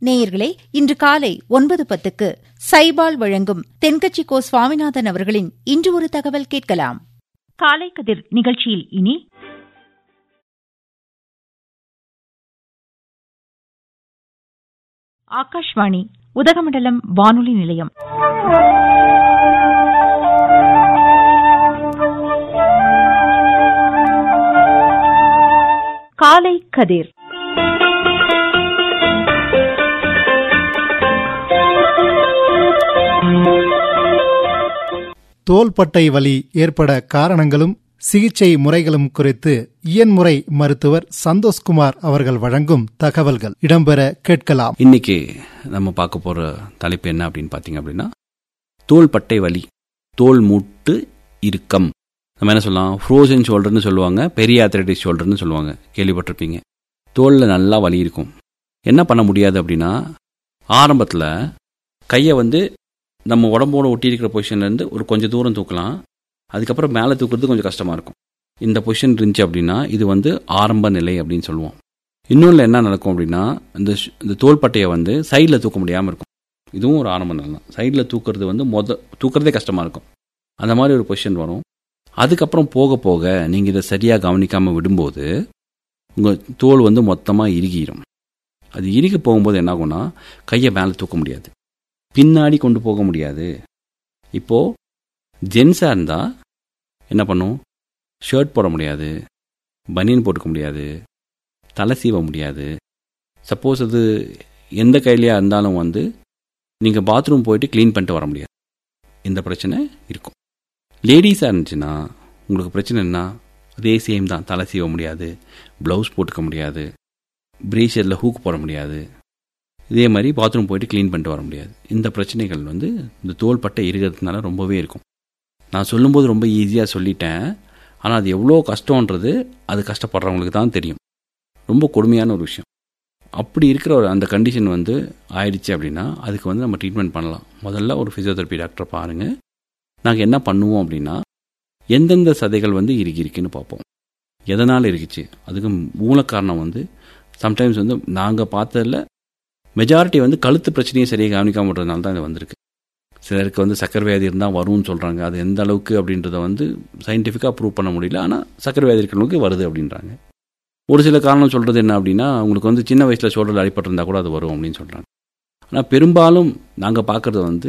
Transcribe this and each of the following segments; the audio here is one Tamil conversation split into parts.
நேயர்களே இன்று காலை ஒன்பது பத்துக்கு சைபால் வழங்கும் தென்கட்சி கோ சுவாமிநாதன் அவர்களின் இன்று ஒரு தகவல் கேட்கலாம் காலை கதிர் நிகழ்ச்சியில் இனி ஆகாஷ்வாணி உதகமண்டலம் வானொலி நிலையம் காலை கதிர் தோள்பட்டை வலி ஏற்பட காரணங்களும் சிகிச்சை முறைகளும் குறித்து இயன்முறை மருத்துவர் சந்தோஷ்குமார் அவர்கள் வழங்கும் தகவல்கள் இடம்பெற கேட்கலாம் இன்னைக்கு நம்ம பார்க்க போற தலைப்பு என்ன அப்படின்னு பார்த்தீங்க அப்படின்னா தோள்பட்டை வலி தோல் மூட்டு இறுக்கம் நம்ம என்ன சொல்லலாம் ஃப்ரோசன் ஷோல்டர்னு சொல்லுவாங்க பெரிய ஆத்ரைட்டிஸ் ஷோல்டர்னு சொல்லுவாங்க கேள்விப்பட்டிருப்பீங்க தோலில் நல்லா வலி இருக்கும் என்ன பண்ண முடியாது அப்படின்னா ஆரம்பத்தில் கையை வந்து நம்ம உடம்போட ஒட்டி இருக்கிற பொசிஷன்லேருந்து ஒரு கொஞ்சம் தூரம் தூக்கலாம் அதுக்கப்புறம் மேலே தூக்குறது கொஞ்சம் கஷ்டமாக இருக்கும் இந்த பொசிஷன் இருந்துச்சு அப்படின்னா இது வந்து ஆரம்ப நிலை அப்படின்னு சொல்லுவோம் இன்னொன்று என்ன நடக்கும் அப்படின்னா இந்த ஷ்- இந்த தோள்பட்டையை வந்து சைடில் தூக்க முடியாமல் இருக்கும் இதுவும் ஒரு ஆரம்ப நிலை தான் சைடில் தூக்குறது வந்து மொத தூக்குறதே கஷ்டமாக இருக்கும் அந்த மாதிரி ஒரு பொசிஷன் வரும் அதுக்கப்புறம் போக போக நீங்கள் இதை சரியாக கவனிக்காமல் விடும்போது உங்கள் தோல் வந்து மொத்தமாக இறுகிடும் அது இறுகி போகும்போது என்ன ஆகும்னா கையை மேலே தூக்க முடியாது பின்னாடி கொண்டு போக முடியாது இப்போது ஜென்ஸாக இருந்தால் என்ன பண்ணும் ஷர்ட் போட முடியாது பனியன் போட்டுக்க முடியாது தலை சீவ முடியாது சப்போஸ் அது எந்த கையிலையா இருந்தாலும் வந்து நீங்கள் பாத்ரூம் போயிட்டு க்ளீன் பண்ணிட்டு வர முடியாது இந்த பிரச்சனை இருக்கும் லேடிஸாக இருந்துச்சுன்னா உங்களுக்கு பிரச்சனை என்ன அதே சேம் தான் தலை சீவ முடியாது ப்ளவுஸ் போட்டுக்க முடியாது ப்ரீஷரில் ஹூக் போட முடியாது இதே மாதிரி பாத்ரூம் போயிட்டு க்ளீன் பண்ணிட்டு வர முடியாது இந்த பிரச்சனைகள் வந்து இந்த தோள்பட்டை இருக்கிறதுனால ரொம்பவே இருக்கும் நான் சொல்லும்போது ரொம்ப ஈஸியாக சொல்லிட்டேன் ஆனால் அது எவ்வளோ கஷ்டன்றது அது கஷ்டப்படுறவங்களுக்கு தான் தெரியும் ரொம்ப கொடுமையான ஒரு விஷயம் அப்படி இருக்கிற ஒரு அந்த கண்டிஷன் வந்து ஆயிடுச்சு அப்படின்னா அதுக்கு வந்து நம்ம ட்ரீட்மெண்ட் பண்ணலாம் முதல்ல ஒரு ஃபிசியோதெரப்பி டாக்டரை பாருங்கள் நாங்கள் என்ன பண்ணுவோம் அப்படின்னா எந்தெந்த சதைகள் வந்து இறுகி இருக்குன்னு பார்ப்போம் எதனால் இருக்குச்சு அதுக்கு மூல காரணம் வந்து சம்டைம்ஸ் வந்து நாங்கள் பார்த்ததில் மெஜாரிட்டி வந்து கழுத்து பிரச்சனையை சரியாக கவனிக்காம விடுறதுனால தான் இது வந்திருக்கு சிலருக்கு வந்து சக்கரை வியாதி இருந்தால் வரும்னு சொல்கிறாங்க அது எந்த அளவுக்கு அப்படின்றத வந்து சயின்டிஃபிக்காக ப்ரூவ் பண்ண முடியல ஆனால் சக்கரை வியாதி இருக்கிறவங்களுக்கு வருது அப்படின்றாங்க ஒரு சில காரணம் சொல்கிறது என்ன அப்படின்னா உங்களுக்கு வந்து சின்ன வயசில் ஷோல்டரில் அடிபட்டிருந்தா கூட அது வரும் அப்படின்னு சொல்கிறாங்க ஆனால் பெரும்பாலும் நாங்கள் பார்க்குறது வந்து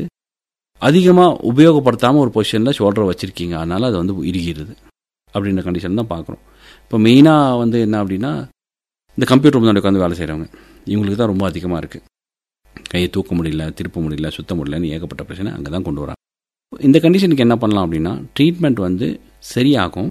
அதிகமாக உபயோகப்படுத்தாமல் ஒரு பொசிஷனில் ஷோல்டரை வச்சுருக்கீங்க அதனால் அது வந்து இறுகிறது அப்படின்ற கண்டிஷன் தான் பார்க்குறோம் இப்போ மெயினாக வந்து என்ன அப்படின்னா இந்த கம்ப்யூட்டர் முன்னாடி உட்காந்து வேலை செய்கிறவங்க இவங்களுக்கு தான் ரொம்ப அதிகமாக இருக்குது கையை தூக்க முடியல திருப்ப முடியல சுத்த முடியலன்னு ஏகப்பட்ட பிரச்சனை அங்கே தான் கொண்டு வராங்க இந்த கண்டிஷனுக்கு என்ன பண்ணலாம் அப்படின்னா ட்ரீட்மெண்ட் வந்து சரியாகும்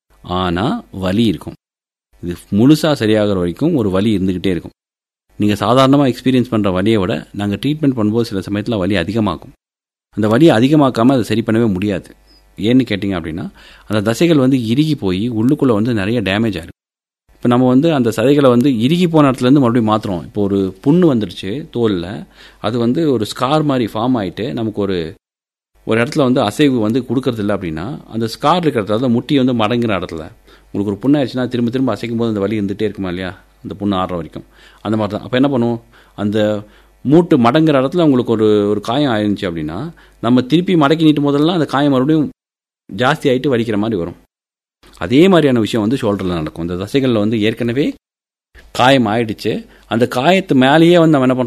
ஆனால் வலி இருக்கும் இது முழுசாக சரியாகிற வரைக்கும் ஒரு வலி இருந்துக்கிட்டே இருக்கும் நீங்கள் சாதாரணமாக எக்ஸ்பீரியன்ஸ் பண்ணுற வலியை விட நாங்கள் ட்ரீட்மெண்ட் பண்ணும்போது சில சமயத்தில் வலி அதிகமாகும் அந்த வலியை அதிகமாக்காமல் அதை சரி பண்ணவே முடியாது ஏன்னு கேட்டிங்க அப்படின்னா அந்த தசைகள் வந்து இறுகி போய் உள்ளுக்குள்ளே வந்து நிறைய டேமேஜ் ஆகிருக்கும் இப்போ நம்ம வந்து அந்த சதைகளை வந்து இறுகி போன இடத்துலேருந்து மறுபடியும் மாற்றுறோம் இப்போ ஒரு புண்ணு வந்துருச்சு தோலில் அது வந்து ஒரு ஸ்கார் மாதிரி ஃபார்ம் ஆகிட்டு நமக்கு ஒரு ஒரு இடத்துல வந்து அசைவு வந்து கொடுக்கறது இல்லை அப்படின்னா அந்த ஸ்கார் இருக்கிற இடத்துல முட்டி வந்து மடங்குற இடத்துல உங்களுக்கு ஒரு புண்ணாயிடுச்சுன்னா திரும்ப திரும்ப அசைக்கும் போது அந்த வலி இருந்துகிட்டே இருக்குமா இல்லையா அந்த புண்ணு ஆடுற வரைக்கும் அந்த மாதிரி தான் அப்போ என்ன பண்ணும் அந்த மூட்டு மடங்குற இடத்துல உங்களுக்கு ஒரு ஒரு காயம் ஆயிருந்துச்சு அப்படின்னா நம்ம திருப்பி மடக்கி நீட்டும் போதெல்லாம் அந்த காயம் மறுபடியும் ஜாஸ்தி ஆகிட்டு வலிக்கிற மாதிரி வரும் அதே மாதிரியான விஷயம் வந்து ஷோல்டரில் நடக்கும் இந்த தசைகளில் வந்து ஏற்கனவே காயம் ஆயிடுச்சு அந்த காயத்து மேலேயே வந்து நம்ம என்ன பண்ணுறோம்